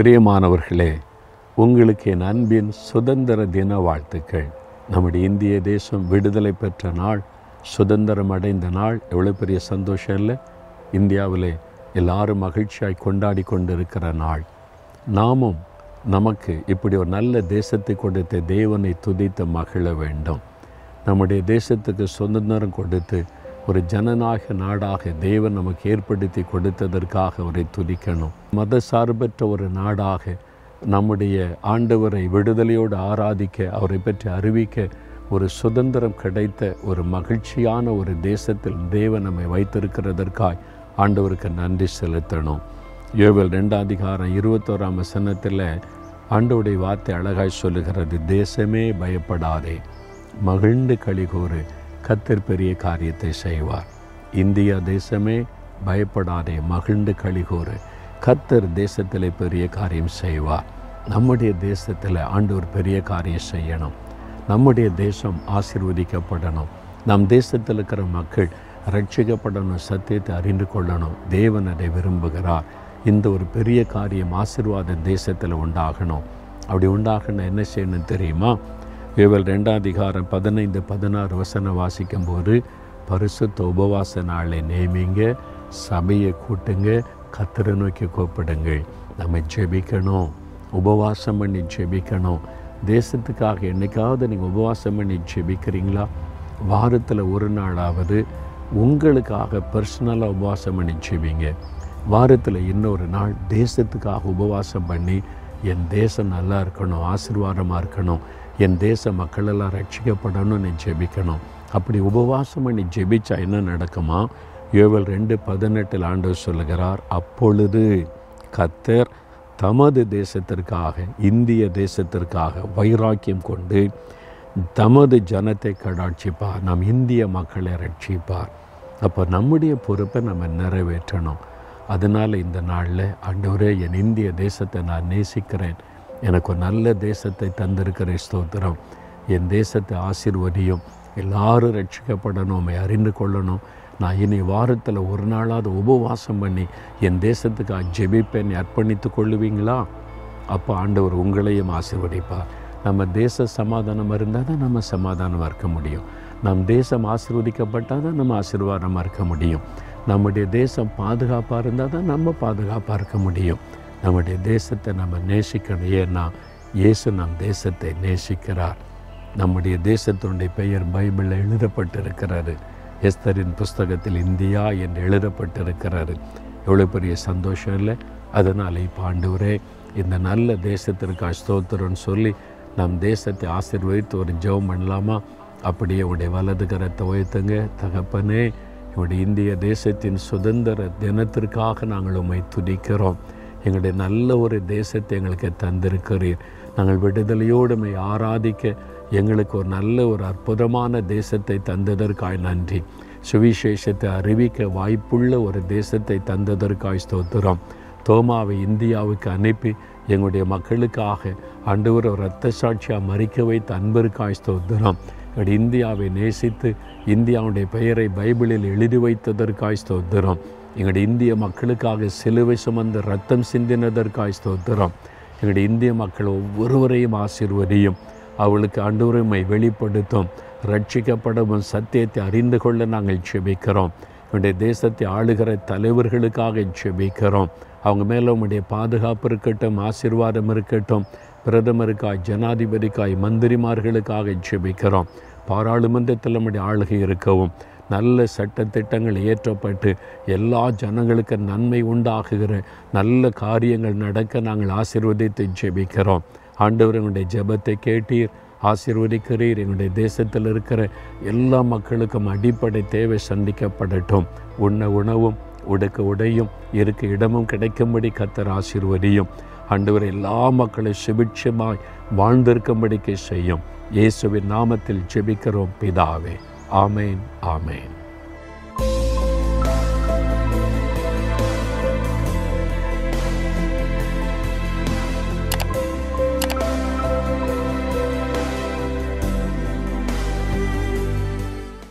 பிரியமானவர்களே உங்களுக்கு என் அன்பின் சுதந்திர தின வாழ்த்துக்கள் நம்முடைய இந்திய தேசம் விடுதலை பெற்ற நாள் சுதந்திரம் அடைந்த நாள் எவ்வளோ பெரிய சந்தோஷம் இல்லை இந்தியாவிலே எல்லாரும் மகிழ்ச்சியாய் கொண்டாடி கொண்டிருக்கிற நாள் நாமும் நமக்கு இப்படி ஒரு நல்ல தேசத்தை கொடுத்த தேவனை துதித்து மகிழ வேண்டும் நம்முடைய தேசத்துக்கு சுதந்திரம் கொடுத்து ஒரு ஜனநாயக நாடாக தேவன் நமக்கு ஏற்படுத்தி கொடுத்ததற்காக அவரை துதிக்கணும் மத சார்பற்ற ஒரு நாடாக நம்முடைய ஆண்டவரை விடுதலையோடு ஆராதிக்க அவரை பற்றி அறிவிக்க ஒரு சுதந்திரம் கிடைத்த ஒரு மகிழ்ச்சியான ஒரு தேசத்தில் தேவன் நம்மை வைத்திருக்கிறதற்காய் ஆண்டவருக்கு நன்றி செலுத்தணும் யோவேல் ரெண்டாம் அதிகாரம் இருபத்தோராம் வசனத்தில் ஆண்டவுடைய வார்த்தை அழகாய் சொல்லுகிறது தேசமே பயப்படாதே மகிழ்ந்து கழிகூறு கத்தர் பெரிய காரியத்தை செய்வார் இந்தியா தேசமே பயப்படாதே மகிழ்ந்து கழிகூறு கத்தர் தேசத்தில் பெரிய காரியம் செய்வார் நம்முடைய தேசத்தில் ஆண்டவர் பெரிய காரியம் செய்யணும் நம்முடைய தேசம் ஆசிர்வதிக்கப்படணும் நம் தேசத்தில் இருக்கிற மக்கள் ரட்சிக்கப்படணும் சத்தியத்தை அறிந்து கொள்ளணும் தேவன் அதை விரும்புகிறார் இந்த ஒரு பெரிய காரியம் ஆசிர்வாத தேசத்தில் உண்டாகணும் அப்படி உண்டாகணும் என்ன செய்யணும் தெரியுமா இவள் ரெண்டாம் அதிகாரம் பதினைந்து பதினாறு வசனம் வாசிக்கும்போது பரிசுத்த உபவாச நாளை நேமிங்க சபையை கூட்டுங்க கத்திர நோக்கி கூப்பிடுங்கள் நம்ம ஜெபிக்கணும் உபவாசம் பண்ணி ஜெபிக்கணும் தேசத்துக்காக என்னைக்காவது நீங்கள் உபவாசம் பண்ணி ஜெபிக்கிறீங்களா வாரத்தில் ஒரு நாளாவது உங்களுக்காக பர்சனலாக உபவாசம் பண்ணி ஜெபிங்க வாரத்தில் இன்னொரு நாள் தேசத்துக்காக உபவாசம் பண்ணி என் தேசம் நல்லா இருக்கணும் ஆசீர்வாதமாக இருக்கணும் என் தேச மக்களெல்லாம் ரட்சிக்கப்படணும்னு ஜெபிக்கணும் அப்படி உபவாசம் பண்ணி ஜெபிச்சா என்ன நடக்குமா யோவல் ரெண்டு பதினெட்டில் ஆண்டவர் சொல்லுகிறார் அப்பொழுது கத்தர் தமது தேசத்திற்காக இந்திய தேசத்திற்காக வைராக்கியம் கொண்டு தமது ஜனத்தை கடாட்சிப்பார் நம் இந்திய மக்களை ரட்சிப்பார் அப்போ நம்முடைய பொறுப்பை நம்ம நிறைவேற்றணும் அதனால் இந்த நாளில் ஆண்டவரே என் இந்திய தேசத்தை நான் நேசிக்கிறேன் எனக்கு ஒரு நல்ல தேசத்தை தந்திருக்கிற ஸ்தோத்திரம் என் தேசத்தை ஆசீர்வதியும் எல்லாரும் ரட்சிக்கப்படணும் உண்மை அறிந்து கொள்ளணும் நான் இனி வாரத்தில் ஒரு நாளாவது உபவாசம் பண்ணி என் தேசத்துக்கு ஜெபிப்பேன் அர்ப்பணித்து கொள்ளுவீங்களா அப்போ ஆண்டவர் உங்களையும் ஆசீர்வதிப்பார் நம்ம தேச சமாதானம் இருந்தால் தான் நம்ம சமாதானமாக இருக்க முடியும் நம் தேசம் ஆசீர்வதிக்கப்பட்டால் தான் நம்ம ஆசீர்வாதமாக இருக்க முடியும் நம்முடைய தேசம் பாதுகாப்பாக இருந்தால் தான் நம்ம பாதுகாப்பாக இருக்க முடியும் நம்முடைய தேசத்தை நம்ம நேசிக்கணும் ஏன்னா இயேசு நம் தேசத்தை நேசிக்கிறார் நம்முடைய தேசத்தினுடைய பெயர் பைபிளில் எழுதப்பட்டிருக்கிறாரு எஸ்தரின் புஸ்தகத்தில் இந்தியா என்று எழுதப்பட்டிருக்கிறாரு எவ்வளோ பெரிய சந்தோஷம் இல்லை அதனால் இப்போ ஆண்டவரே இந்த நல்ல தேசத்திற்கு ஸ்தோத்திரம்னு சொல்லி நம் தேசத்தை ஆசீர்வதித்து ஒரு ஜெபம் பண்ணலாமா அப்படியே உடைய வலது கரத்தை உயர்த்துங்க தகப்பனே இவருடைய இந்திய தேசத்தின் சுதந்திர தினத்திற்காக நாங்கள் உண்மை துதிக்கிறோம் எங்களுடைய நல்ல ஒரு தேசத்தை எங்களுக்கு தந்திருக்கிறீர் நாங்கள் விடுதலையோடு உம்மை ஆராதிக்க எங்களுக்கு ஒரு நல்ல ஒரு அற்புதமான தேசத்தை தந்ததற்காய் நன்றி சுவிசேஷத்தை அறிவிக்க வாய்ப்புள்ள ஒரு தேசத்தை தந்ததற்காய் ஸ்தோத்திரம் தோமாவை இந்தியாவுக்கு அனுப்பி எங்களுடைய மக்களுக்காக ஆண்டவர் ஒரு இரத்த சாட்சியாக மறிக்க வைத்த அன்பிற்காய் ஸ்தோத்திரம் எங்களுடைய இந்தியாவை நேசித்து இந்தியாவுடைய பெயரை பைபிளில் எழுதி வைத்ததற்காய் ஸ்தோத்திரம் எங்களுடைய இந்திய மக்களுக்காக சிலுவை சுமந்து ரத்தம் சிந்தினதற்காய் ஸ்தோத்திரம் எங்களுடைய இந்திய மக்கள் ஒவ்வொருவரையும் ஆசீர்வதியும் அவளுக்கு அன்றுரிமை வெளிப்படுத்தும் ரட்சிக்கப்படவும் சத்தியத்தை அறிந்து கொள்ள நாங்கள் செபிக்கிறோம் என்னுடைய தேசத்தை ஆளுகிற தலைவர்களுக்காக செபிக்கிறோம் அவங்க மேலே உங்களுடைய பாதுகாப்பு இருக்கட்டும் ஆசீர்வாதம் இருக்கட்டும் பிரதமருக்காய் ஜனாதிபதிக்காய் மந்திரிமார்களுக்காக செபிக்கிறோம் பாராளுமன்றத்தில் நம்முடைய ஆளுகை இருக்கவும் நல்ல சட்டத்திட்டங்கள் இயற்றப்பட்டு எல்லா ஜனங்களுக்கு நன்மை உண்டாகுகிற நல்ல காரியங்கள் நடக்க நாங்கள் ஆசீர்வதித்து ஜெபிக்கிறோம் ஆண்டவர் எங்களுடைய ஜெபத்தை கேட்டீர் ஆசீர்வதிக்கிறீர் எங்களுடைய தேசத்தில் இருக்கிற எல்லா மக்களுக்கும் அடிப்படை தேவை சந்திக்கப்படட்டும் உண்ண உணவும் உடுக்க உடையும் இருக்க இடமும் கிடைக்கும்படி கத்தர் ஆசீர்வதியும் ஆண்டவர் எல்லா மக்களும் சுபிட்சமாய் வாழ்ந்திருக்கும்படிக்கு செய்யும் இயேசுவின் நாமத்தில் ஜெபிக்கிறோம் பிதாவே ஆமேன் ஆமேன்